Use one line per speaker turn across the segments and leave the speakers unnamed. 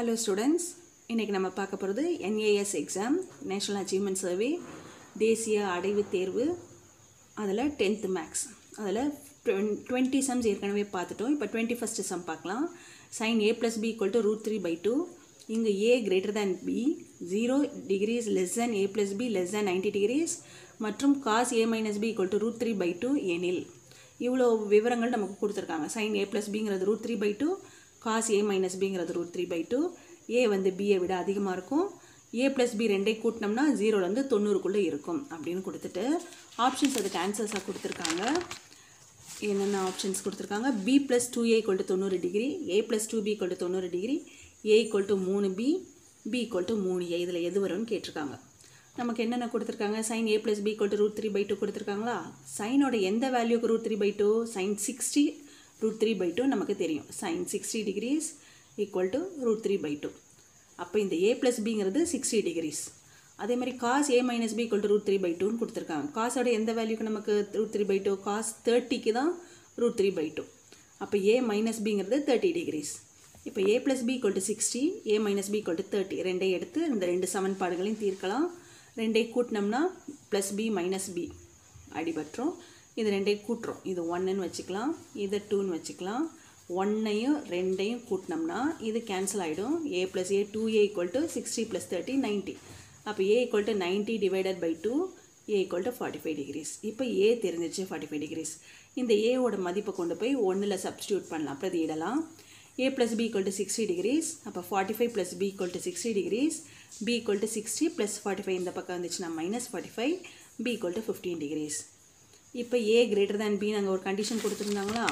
hello students இன்றைக்கி நம்ம பார்க்க போகிறது NAS exam national achievement survey தேசிய அடைவுத் தேர்வு அதில் டென்த்து மேக்ஸ் அதில் டுவெண்ட்டி சம்ஸ் ஏற்கனவே பார்த்துட்டோம் இப்போ டுவெண்ட்டி ஃபஸ்ட்டு சம் பார்க்கலாம் sin A plus B equal to root three by two இங்கே A greater than B zero degrees less than A plus B less than ninety degrees மற்றும் cos A minus B equal to root three by two எனில் இவ்வளோ விவரங்கள் நமக்கு கொடுத்துருக்காங்க sin A plus பிங்கிறது root three by two cos A minus பிங்கிறது root three by two A வந்து பியை விட அதிகமாக இருக்கும் ஏ ப்ளஸ் பி ரெண்டே கூட்டினோம்னா ஜீரோலேருந்து தொண்ணூறுக்குள்ளே இருக்கும் அப்படின்னு கொடுத்துட்டு ஆப்ஷன்ஸ் அதுக்கு ஆன்சர்ஸாக கொடுத்துருக்காங்க என்னென்ன ஆப்ஷன்ஸ் கொடுத்துருக்காங்க B plus two A equal to தொண்ணூறு degree A plus two B equal to தொண்ணூறு டிகிரி ஏ ஈக்குவல் டு மூணு பி பி ஈக்குவல் டு மூணு ஏ இதில் எது வரும்னு கேட்டிருக்காங்க நமக்கு என்னென்ன கொடுத்துருக்காங்க sin A plus B equal to root three by two கொடுத்துருக்காங்களா சைனோட எந்த வேல்யூக்கு root three by two sin sixty root three by two நமக்கு தெரியும் sin sixty degrees equal to root three by two அப்போ இந்த ஏ ப்ளஸ் பிங்கிறது sixty degrees அதே மாதிரி cos A minus B equal to root three by டூன்னு கொடுத்துருக்காங்க காசோட எந்த வேல்யூக்கு நமக்கு root three by two cos தேர்ட்டிக்கு தான் ரூட் த்ரீ பை டூ அப்போ ஏ மைனஸ் பிங்கிறது தேர்ட்டி டிகிரிஸ் இப்போ A plus B equal to sixty A minus B equal to thirty ரெண்டையும் எடுத்து இந்த ரெண்டு சமன்பாடுகளையும் தீர்க்கலாம் ரெண்டை கூட்டினோம்னா ப்ளஸ் பி மைனஸ் பி அடிபட்டுரும் இது ரெண்டையும் கூட்டுறோம் இது ஒன்றுன்னு வச்சுக்கலாம் இது டூன்னு வச்சுக்கலாம் ஒன்னையும் ரெண்டையும் கூட்டினோம்னா இது கேன்சல் ஆகிடும் A plus A two A equal to sixty plus thirty ninety அப்போ A equal to ninety divided by two A equal to forty five degrees இப்போ ஏ தெரிஞ்சிச்சு ஃபார்ட்டி ஃபைவ் டிகிரிஸ் இந்த ஏவோட மதிப்பை கொண்டு போய் ஒன்றில் சப்ஸ்டியூட் பண்ணலாம் பிரதியிடலாம் A plus B equal to sixty degrees அப்போ forty five plus B equal to sixty degrees B equal to sixty plus forty five இந்த பக்கம் வந்துச்சுன்னா minus forty five B equal to fifteen degrees இப்போ A greater than B நாங்கள் ஒரு condition கொடுத்துருந்தாங்களா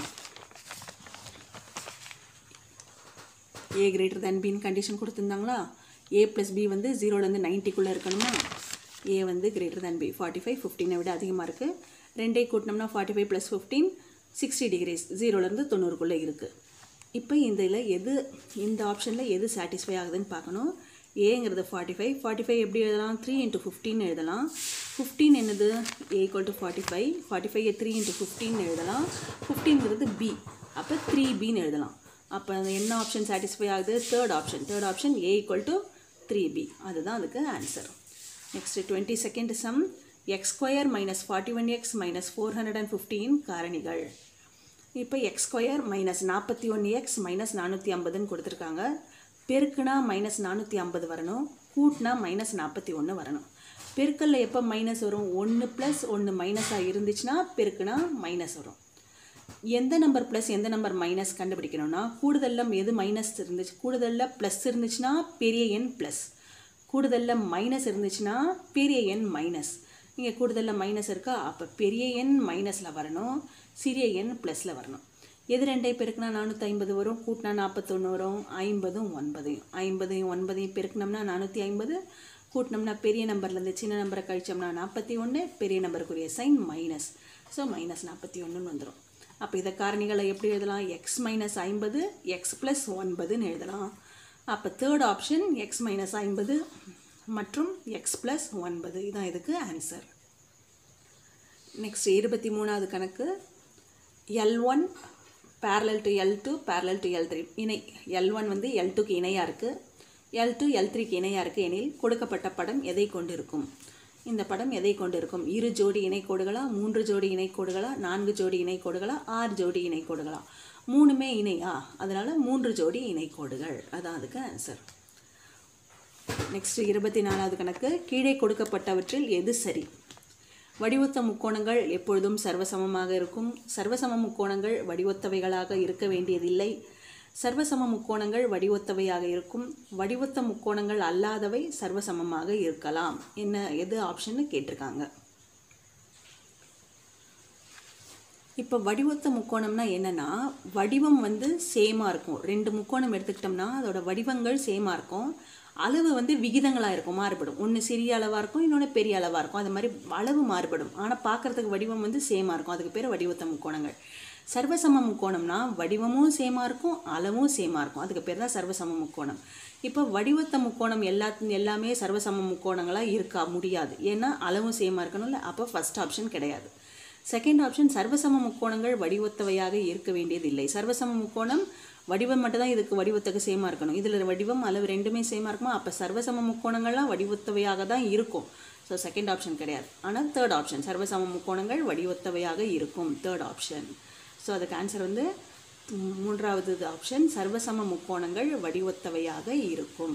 A greater than பின்னு condition கொடுத்துருந்தாங்களா A plus B வந்து ஜீரோலேருந்து நைன்ட்டிக்குள்ளே இருக்கணுமா ஏ வந்து greater than B forty five ஃபிஃப்டீனை விட அதிகமாக இருக்குது ரெண்டே கூட்டினோம்னா forty five plus fifteen sixty degrees ஜீரோலேருந்து தொண்ணூறுக்குள்ளே இருக்குது இப்போ இந்த இதில் எது இந்த ஆப்ஷனில் எது சாட்டிஸ்ஃபை ஆகுதுன்னு பார்க்கணும் ஏங்கிறது ஃபார்ட்டி ஃபைவ் ஃபார்ட்டி ஃபைவ் எப்படி எழுதலாம் த்ரீ இன்ட்டு ஃபிஃப்டின் எழுதலாம் ஃபிஃப்டீன் என்னது A equal to forty five forty five three into fifteen எழுதலாம் ஃபிஃப்டீன்கிறது பி அப்போ த்ரீ பின்னு எழுதலாம் அப்போ என்ன ஆப்ஷன் சாட்டிஸ்ஃபை ஆகுது third option third option A equal to three B அதுதான் அதுக்கு answer next twenty second sum x square minus forty one x minus four hundred and fifteen காரணிகள் இப்போ எக்ஸ் ஸ்கொயர் மைனஸ் நாற்பத்தி ஒன்று எக்ஸ் மைனஸ் நானூற்றி ஐம்பதுன்னு கொடுத்துருக்காங்க பெருக்குனா மைனஸ் நானூற்றி ஐம்பது வரணும் கூட்டினா மைனஸ் நாற்பத்தி ஒன்று வரணும் பெருக்கல்ல எப்போ மைனஸ் வரும் ஒன்று ப்ளஸ் ஒன்று மைனஸாக இருந்துச்சுன்னா பெருக்குனா மைனஸ் வரும் எந்த நம்பர் ப்ளஸ் எந்த நம்பர் மைனஸ் கண்டுபிடிக்கணும்னா கூடுதலில் எது மைனஸ் இருந்துச்சு கூடுதலில் ப்ளஸ் இருந்துச்சுன்னா பெரிய எண் ப்ளஸ் கூடுதலில் மைனஸ் இருந்துச்சுன்னா பெரிய எண் மைனஸ் இங்கே கூடுதலில் மைனஸ் இருக்கா அப்போ பெரிய எண் மைனஸில் வரணும் சிறிய எண் ப்ளஸில் வரணும் எது ரெண்டை பெருக்குனா நானூற்றி ஐம்பது வரும் கூட்டினா நாற்பத்தொன்று வரும் ஐம்பதும் ஒன்பதையும் ஐம்பதையும் ஒன்பதையும் பெருக்கினோம்னா நானூற்றி ஐம்பது கூட்டினோம்னா பெரிய நம்பர்லேருந்து சின்ன நம்பரை கழிச்சோம்னா நாற்பத்தி ஒன்று பெரிய நம்பருக்குரிய சைன் மைனஸ் ஸோ மைனஸ் நாற்பத்தி ஒன்றுன்னு வந்துடும் அப்போ இதை காரணிகளை எப்படி எழுதலாம் எக்ஸ் மைனஸ் ஐம்பது எக்ஸ் ப்ளஸ் ஒன்பதுன்னு எழுதலாம் அப்போ தேர்ட் ஆப்ஷன் எக்ஸ் மைனஸ் ஐம்பது மற்றும் எக்ஸ் ப்ளஸ் ஒன்பது இதான் இதுக்கு ஆன்சர் நெக்ஸ்ட் இருபத்தி மூணாவது கணக்கு L one parallel to L two parallel to L three இணை எல் ஒன் வந்து எல் டூக்கு இணையாக இருக்குது எல் டூ எல் த்ரீக்கு இணையாக இருக்குது எனில் கொடுக்கப்பட்ட படம் எதை கொண்டிருக்கும் இந்த படம் எதை கொண்டிருக்கும் இரு ஜோடி இணைக்கோடுகளா மூன்று ஜோடி இணைக்கோடுகளா நான்கு ஜோடி இணைக்கோடுகளா ஆறு ஜோடி இணைக்கோடுகளா மூணுமே இணையா அதனால் மூன்று ஜோடி இணைக்கோடுகள் அதான் அதுக்கு ஆன்சர் நெக்ஸ்ட் இருபத்தி நாலாவது கணக்கு கீழே கொடுக்கப்பட்டவற்றில் எது சரி வடிவொத்த முக்கோணங்கள் எப்பொழுதும் சர்வசமமாக இருக்கும் சர்வசம முக்கோணங்கள் வடிவொத்தவைகளாக இருக்க வேண்டியதில்லை சர்வசம முக்கோணங்கள் வடிவொத்தவையாக இருக்கும் வடிவொத்த முக்கோணங்கள் அல்லாதவை சர்வசமமாக இருக்கலாம் என்ன எது ஆப்ஷன்னு கேட்டிருக்காங்க இப்போ வடிவொத்த முக்கோணம்னா என்னென்னா வடிவம் வந்து சேமாக இருக்கும் ரெண்டு முக்கோணம் எடுத்துக்கிட்டோம்னா அதோட வடிவங்கள் சேமாக இருக்கும் அளவு வந்து விகிதங்களாக இருக்கும் மாறுபடும் ஒன்று சிறிய அளவாக இருக்கும் இன்னொன்று பெரிய அளவாக இருக்கும் அது மாதிரி அளவு மாறுபடும் ஆனால் பார்க்குறதுக்கு வடிவம் வந்து சேமாக இருக்கும் அதுக்கு பேர் வடிவொத்த முக்கோணங்கள் சர்வசம முக்கோணம்னா வடிவமும் சேமாக இருக்கும் அளவும் சேமாக இருக்கும் அதுக்கு பேர் தான் சர்வசம முக்கோணம் இப்போ வடிவத்த முக்கோணம் எல்லா எல்லாமே சர்வசம முக்கோணங்களாக இருக்க முடியாது ஏன்னா அளவும் சேமாக இருக்கணும்ல அப்போ ஃபஸ்ட் ஆப்ஷன் கிடையாது செகண்ட் ஆப்ஷன் சர்வசம முக்கோணங்கள் வடிவத்தவையாக இருக்க வேண்டியதில்லை சர்வசம முக்கோணம் வடிவம் மட்டும் தான் இதுக்கு வடிவத்துக்கு சேமாக இருக்கணும் இதில் வடிவம் அளவு ரெண்டுமே சேமாக இருக்குமா அப்போ சர்வசம முக்கோணங்கள்லாம் வடிவத்தவையாக தான் இருக்கும் ஸோ செகண்ட் ஆப்ஷன் கிடையாது ஆனால் தேர்ட் ஆப்ஷன் சர்வசம முக்கோணங்கள் வடிவத்தவையாக இருக்கும் தேர்ட் ஆப்ஷன் ஸோ அதுக்கு ஆன்சர் வந்து ம், மூன்றாவது ஆப்ஷன் சர்வசம முக்கோணங்கள் வடிவத்தவையாக இருக்கும்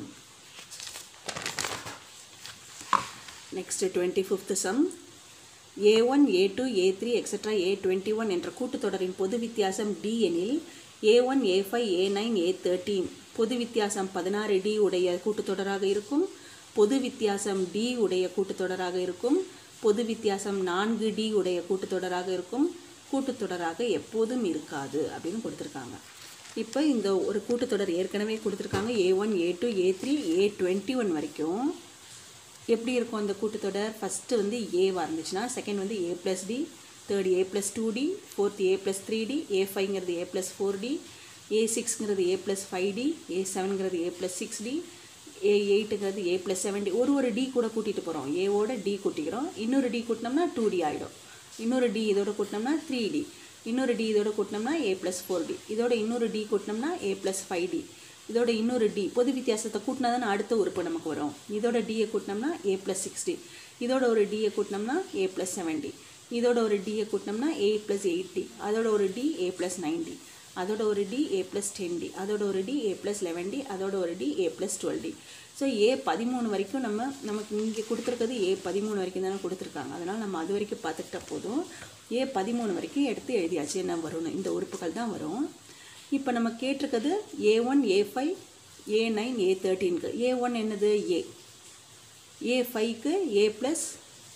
next twenty fifth sum a one a two a three extra a twenty one என்ற கூட்டுத்தொடரின் பொது வித்தியாசம் டி எனில் a one a five a nine a thirteen பொது வித்தியாசம் பதினாறு டி உடைய கூட்டுத்தொடராக இருக்கும் பொது வித்தியாசம் டி உடைய கூட்டுத்தொடராக இருக்கும் பொது வித்தியாசம் நான்கு டி உடைய கூட்டுத்தொடராக இருக்கும் கூட்டுத்தொடராக எப்போதும் இருக்காது அப்படின்னு கொடுத்துருக்காங்க இப்போ இந்த ஒரு கூட்டுத்தொடர் ஏற்கனவே கொடுத்துருக்காங்க a one a two a three a twenty one வரைக்கும் எப்படி இருக்கும் அந்த கூட்டுத்தொடர் ஃபஸ்ட்டு வந்து ஏவாக இருந்துச்சுன்னா செகண்ட் வந்து a plus d third a plus two d fourth a plus three d a ஃபைவ்ங்கிறது a plus four d a சிக்ஸ்ங்கிறது a plus five d a செவன்ங்கிறது a plus six d a எயிட்டுங்கிறது a plus seven d ஒரு ஒரு D கூட கூட்டிகிட்டு போகிறோம் ஏவோட டி கூட்டிக்கிறோம் இன்னொரு டி கூட்டினோம்னா டூ டி ஆகிடும் இன்னொரு டி இதோட கூட்டினோம்னா த்ரீ டி இன்னொரு டி இதோட கூட்டினோம்னா ஏ ப்ளஸ் ஃபோர் டி இதோட இன்னொரு டி கூட்டினோம்னா ஏ ப்ளஸ் ஃபைவ் டி இதோட இன்னொரு டி பொது வித்தியாசத்தை கூட்டினா தானே அடுத்த உறுப்பு நமக்கு வரும் இதோட டியை கூட்டினோம்னா ஏ ப்ளஸ் சிக்ஸ் டி இதோட ஒரு டியை கூட்டினோம்னா ஏ ப்ளஸ் செவன் டி இதோட ஒரு டியை கூட்டினோம்னா ஏ ப்ளஸ் எயிட் டி அதோட ஒரு d a plus nine d அதோட ஒரு d a plus ten d அதோட ஒரு d a plus eleven d அதோட ஒரு d a plus twelve d so a பதிமூணு வரைக்கும் நம்ம நமக்கு இங்கே கொடுத்துருக்கிறது ஏ பதிமூணு வரைக்கும் தானே கொடுத்துருக்காங்க அதனால் நம்ம அது வரைக்கும் பார்த்துக்கிட்டா போதும் ஏ பதிமூணு வரைக்கும் எடுத்து எழுதியாச்சு என்ன வரும்னு இந்த உறுப்புகள் தான் வரும் இப்போ நம்ம கேட்டிருக்கிறது a one a five a nine a தேர்ட்டீனுக்கு ஏ ஒன் என்னது ஏ ஏ ஃபைவ்க்கு a plus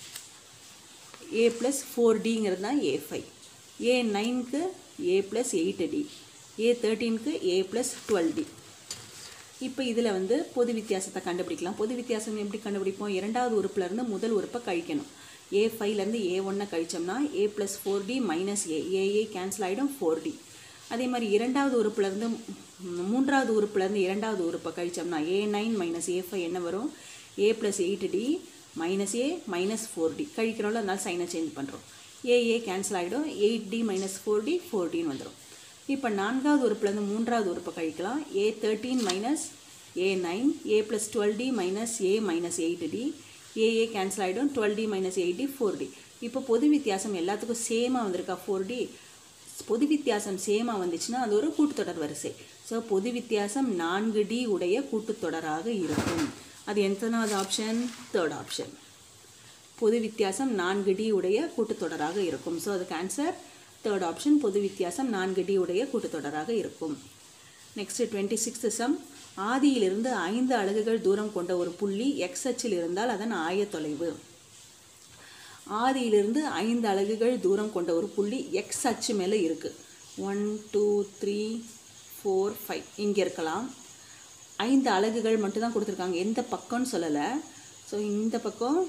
a plus four டிங்கிறது தான் ஏ ஃபைவ் ஏ நைனுக்கு a plus eight d a தேர்ட்டீனுக்கு ஏ ப்ளஸ் டுவெல் டி இப்போ இதில் வந்து பொது வித்தியாசத்தை கண்டுபிடிக்கலாம் பொது வித்தியாசம் எப்படி கண்டுபிடிப்போம் இரண்டாவது உறுப்புலேருந்து முதல் உறுப்பை கழிக்கணும் ஏ ஃபைவ்லேருந்து ஏ ஒன்னை கழிச்சோம்னா a plus four d minus a a a cancel ஆகிடும் ஃபோர் டி அதே மாதிரி இரண்டாவது உறுப்புலேருந்து மூன்றாவது உறுப்புலேருந்து இரண்டாவது உறுப்பை கழிச்சோம்னா a nine minus a five என்ன வரும் a plus eight d minus a minus four d கழிக்கிறோம்ல அதனால சைனை சேஞ்ச் பண்ணுறோம் ஏஏ கேன்சல் ஆகிடும் eight d minus four d four டின்னு வந்துடும் இப்போ நான்காவது உறுப்புலேருந்து மூன்றாவது உறுப்பை கழிக்கலாம் a thirteen minus a nine a plus twelve d minus a minus eight d a a cancel ஆகிடும் twelve d minus eight d four d இப்போ பொது வித்தியாசம் எல்லாத்துக்கும் சேமாக வந்திருக்கா ஃபோர் டி பொது வித்தியாசம் சேமாக வந்துச்சுன்னா அது ஒரு கூட்டுத்தொடர் வரிசை ஸோ பொது வித்தியாசம் நான்கு டி உடைய கூட்டுத்தொடராக இருக்கும் அது எத்தனாவது ஆப்ஷன் தேர்ட் ஆப்ஷன் பொது வித்தியாசம் நான்கு டி உடைய கூட்டுத்தொடராக இருக்கும் ஸோ அதுக்கு ஆன்சர் தேர்ட் ஆப்ஷன் பொது வித்தியாசம் நான்கு டி உடைய கூட்டுத்தொடராக இருக்கும் நெக்ஸ்ட் டுவெண்ட்டி சிக்ஸ்த் சம் ஆதியிலிருந்து ஐந்து அலகுகள் தூரம் கொண்ட ஒரு புள்ளி எக்ஸ் அச்சில் இருந்தால் அதன் ஆயத்தொலைவு ஆதியிலிருந்து ஐந்து அலகுகள் தூரம் கொண்ட ஒரு புள்ளி எக்ஸ் அச்சு மேலே இருக்குது one two three four five இங்கே இருக்கலாம் ஐந்து அலகுகள் மட்டும்தான் கொடுத்துருக்காங்க எந்த பக்கம்னு சொல்லலை ஸோ இந்த பக்கம்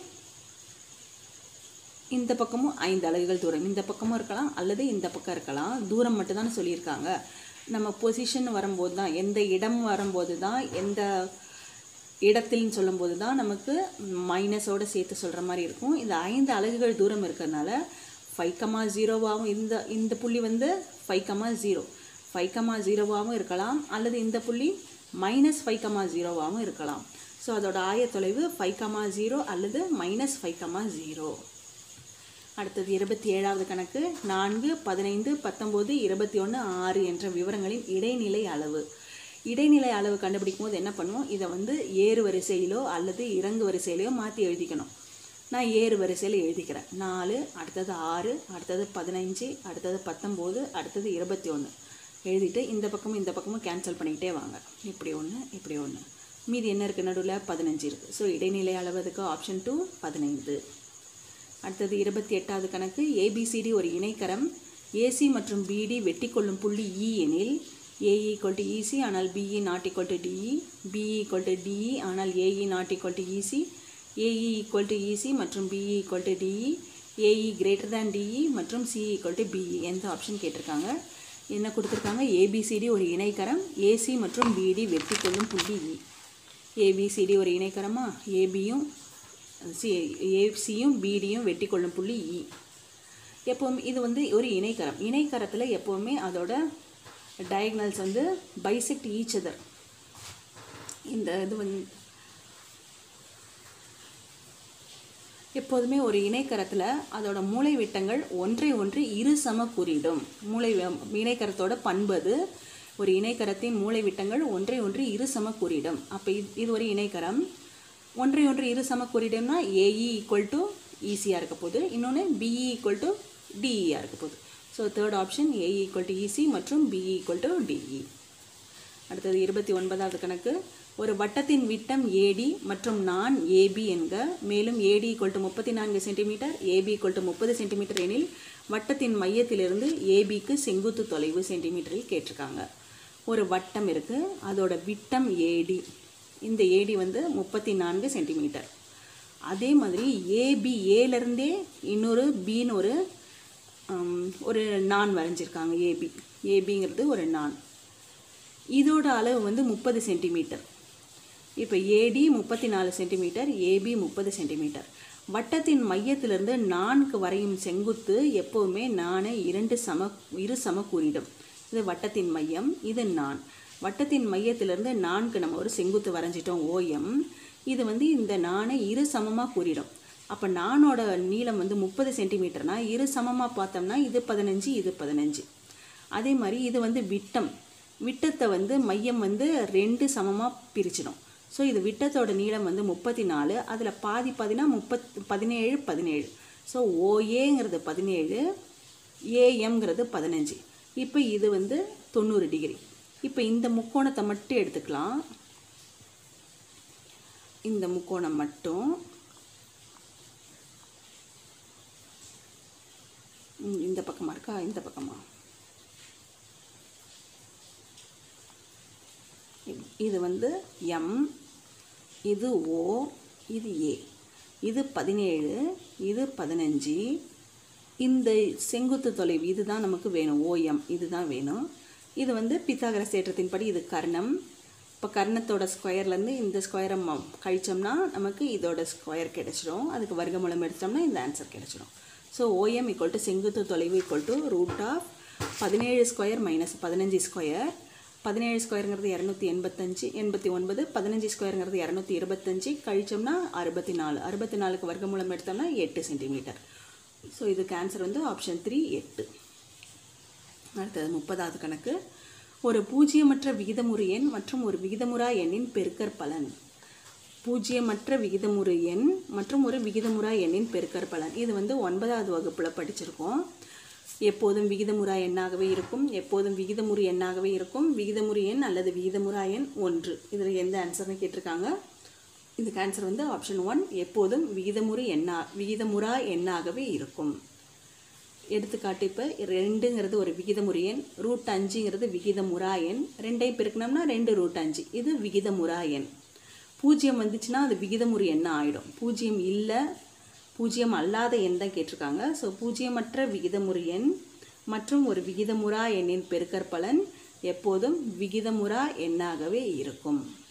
இந்த பக்கமும் ஐந்து அலகுகள் தூரம் இந்த பக்கமும் இருக்கலாம் அல்லது இந்த பக்கம் இருக்கலாம் தூரம் மட்டும்தான் சொல்லியிருக்காங்க நம்ம பொசிஷன் வரும்போது தான் எந்த இடம் வரும்போது தான் எந்த இடத்தில்னு சொல்லும்போது தான் நமக்கு மைனஸோடு சேர்த்து சொல்கிற மாதிரி இருக்கும் இந்த ஐந்து அலகுகள் தூரம் இருக்கிறதுனால ஃபைவ் கமா ஜீரோவாகவும் இந்த இந்த புள்ளி வந்து five comma zero five comma ஜீரோவாகவும் இருக்கலாம் அல்லது இந்த புள்ளி மைனஸ் ஃபைவ் கமா ஜீரோவாகவும் இருக்கலாம் ஸோ அதோட ஆயத்தொலைவு ஃபைவ் கமா ஜீரோ அல்லது மைனஸ் ஃபைவ் கமா ஜீரோ அடுத்தது இருபத்தி ஏழாவது கணக்கு நான்கு பதினைந்து பத்தொம்போது இருபத்தி ஒன்று ஆறு என்ற விவரங்களின் இடைநிலை அளவு இடைநிலை அளவு கண்டுபிடிக்கும் போது என்ன பண்ணுவோம் இதை வந்து ஏறு வரிசையிலோ அல்லது இறங்கு வரிசையிலையோ மாற்றி எழுதிக்கணும் நான் ஏறு வரிசையில் எழுதிக்கிறேன் நாலு அடுத்தது ஆறு அடுத்தது பதினஞ்சு அடுத்தது பத்தொம்போது அடுத்தது இருபத்தி ஒன்று எழுதிட்டு இந்த பக்கமும் இந்த பக்கமும் கேன்சல் பண்ணிக்கிட்டே வாங்க இப்படி ஒன்று இப்படி ஒன்று மீதி என்ன இருக்குது நடுவில் பதினஞ்சு இருக்குது ஸோ இடைநிலை அளவதுக்கு ஆப்ஷன் டூ பதினைந்து அடுத்தது இருபத்தி எட்டாவது கணக்கு ஏபிசிடி ஒரு இணைக்கரம் ஏசி மற்றும் பிடி வெட்டி கொள்ளும் புள்ளி இ எனில் ஏ ஈக்குவல் டு இசி ஆனால் BE not equal to DE BE equal to DE ஆனால் AE not equal to EC AE equal to EC மற்றும் BE equal to DE AE greater than DE மற்றும் C equal to BE எந்த option கேட்டிருக்காங்க என்ன கொடுத்துருக்காங்க ABCD ஒரு இணைக்கரம் AC மற்றும் பிடி வெட்டி கொள்ளும் புள்ளி இ ஏபிசிடி ஒரு இணைக்கரமா ஏபியும் சி ஏசியும் பிடியும் வெட்டி கொள்ளும் புள்ளி இ எப்போவுமே இது வந்து ஒரு இணைக்கரம் இணைக்கரத்தில் எப்போவுமே அதோட டயக்னல்ஸ் வந்து பைசெக்ட் ஈச் அதர் இந்த இது வந்து எப்போதுமே ஒரு இணைக்கரத்தில் அதோட மூளை விட்டங்கள் ஒன்றை ஒன்று இரு சம குறியிடும் மூளை வி- இணைக்கரத்தோட பண்பு அது ஒரு இணைக்கரத்தின் மூளை விட்டங்கள் ஒன்றை ஒன்று இரு சம குறியிடும் அப்போ இது இது ஒரு இணைக்கரம் ஒன்றை ஒன்று இரு சம குறியிடும்னா ஏஇ ஈக்குவல் டு ஈஸியாக இருக்க போகுது இன்னொன்று பிஇ ஈக்குவல் டு டிஇயாக இருக்க போகுது so third option AE equal to EC மற்றும் பிஇ ஈக்குவல் டு டிஇ அடுத்தது இருபத்தி ஒன்பதாவது கணக்கு ஒரு வட்டத்தின் விட்டம் ஏடி மற்றும் நான் ஏபி என்க மேலும் ஏடி ஈக்குவல் டு முப்பத்தி நான்கு சென்டிமீட்டர் ஏபி ஈக்குவல் டு முப்பது சென்டிமீட்டர் எனில் வட்டத்தின் மையத்திலிருந்து ஏபிக்கு செங்குத்து தொலைவு சென்டிமீட்டரில் கேட்டிருக்காங்க ஒரு வட்டம் இருக்குது அதோட விட்டம் ஏடி இந்த ஏடி வந்து முப்பத்தி நான்கு சென்டிமீட்டர் அதே மாதிரி ஏபி ஏலேருந்தே இன்னொரு பின்னு ஒரு ஹம், ஒரு நான் வரைஞ்சிருக்காங்க ஏபி ஏபிங்கிறது ஒரு நான் இதோட அளவு வந்து முப்பது சென்டிமீட்டர் இப்போ ஏடி முப்பத்தி நாலு சென்டிமீட்டர் ஏபி முப்பது சென்டிமீட்டர் வட்டத்தின் மையத்திலிருந்து நான்கு வரையும் செங்குத்து எப்போவுமே நானே இரண்டு சம இரு சம குறியிடும் இது வட்டத்தின் மையம் இது நான் வட்டத்தின் மையத்திலிருந்து நான்கு நம்ம ஒரு செங்குத்து வரைஞ்சிட்டோம் ஓஎம் இது வந்து இந்த நானை இரு சமமாக கூறிடும் அப்போ நானோட நீளம் வந்து முப்பது சென்டிமீட்டர்னா இரு சமமாக பார்த்தோம்னா இது பதினஞ்சு இது பதினஞ்சு அதே மாதிரி இது வந்து விட்டம் விட்டத்தை வந்து மையம் வந்து ரெண்டு சமமாக பிரிச்சிடும் ஸோ இது விட்டத்தோட நீளம் வந்து முப்பத்தி நாலு அதில் பாதி பாதினா முப்பத் பதினேழு பதினேழு ஸோ ஓஏங்கிறது பதினேழு ஏஎம்ங்கிறது பதினஞ்சு இப்போ இது வந்து தொண்ணூறு டிகிரி இப்போ இந்த முக்கோணத்தை மட்டும் எடுத்துக்கலாம் இந்த முக்கோணம் மட்டும் ம், இந்த பக்கமா இருக்கா இந்த பக்கமா இது- இது வந்து எம் இது ஓ இது ஏ இது பதினேழு இது பதினஞ்சு இந்த செங்குத்து தொலைவு இதுதான் நமக்கு வேணும் ஓஎம் இதுதான் வேணும் இது வந்து பித்தாகரஸ் தேற்றத்தின்படி இது கர்ணம் இப்போ கர்ணத்தோட ஸ்கொயர்லேருந்து இந்த ஸ்கொயரை ம- கழிச்சோம்னா நமக்கு இதோட ஸ்கொயர் கிடைச்சிடும் அதுக்கு வர்க்கமூலம் எடுத்தோம்னா இந்த ஆன்சர் கிடைச்சிடும் ஸோ ஓஎம் ஈக்குவல் டு செங்குத்து தொலைவு ஈக்குவல் டு ரூட் ஆஃப் பதினேழு ஸ்கொயர் மைனஸ் பதினஞ்சு ஸ்கொயர் பதினேழு ஸ்கொயருங்கிறது இரநூத்தி எண்பத்தஞ்சு எண்பத்தி ஒன்பது பதினஞ்சு ஸ்கொயருங்கிறது இரநூத்தி இருபத்தஞ்சு கழிச்சோம்னா அறுபத்தி நாலு அறுபத்தி நாலுக்கு வர்க்கமூலம் எடுத்தோம்னா எட்டு சென்டிமீட்டர் ஸோ இதுக்கு ஆன்சர் வந்து ஆப்ஷன் த்ரீ எட்டு அடுத்தது முப்பதாவது கணக்கு ஒரு பூஜ்ஜியமற்ற விகிதமுறு எண் மற்றும் ஒரு விகிதமுறா எண்ணின் பெருக்கற் பலன் பூஜ்ஜியமற்ற விகிதமுறு எண் மற்றும் ஒரு விகிதமுறா எண்ணின் பெருக்கற் பலன் இது வந்து ஒன்பதாவது வகுப்பில் படிச்சிருக்கோம் எப்போதும் விகிதமுறா எண்ணாகவே இருக்கும் எப்போதும் விகிதமுறு எண்ணாகவே இருக்கும் விகிதமுறு எண் அல்லது விகிதமுறா எண் ஒன்று இதில் எந்த ஆன்சர்னு கேட்டிருக்காங்க இதுக்கு ஆன்சர் வந்து ஆப்ஷன் ஒன் எப்போதும் விகிதமுறு எண்ணா விகிதமுறா எண்ணாகவே இருக்கும் எடுத்துக்காட்டு இப்போ ரெண்டுங்கிறது ஒரு விகிதமுறு எண் ரூட் அஞ்சுங்கிறது விகிதமுறா எண் ரெண்டையும் பெருக்கணும்னா ரெண்டு ரூட் அஞ்சு இது விகிதமுறா எண் பூஜ்ஜியம் வந்துச்சுன்னா அது விகிதமுறு எண்ணா ஆகிடும் பூஜ்ஜியம் இல்லை பூஜ்ஜியம் அல்லாத எண் தான் கேட்டிருக்காங்க ஸோ பூஜ்ஜியமற்ற விகிதமுறு எண் மற்றும் ஒரு விகிதமுறா எண்ணின் பெருக்கற் பலன் எப்போதும் விகிதமுறா எண்ணாகவே இருக்கும்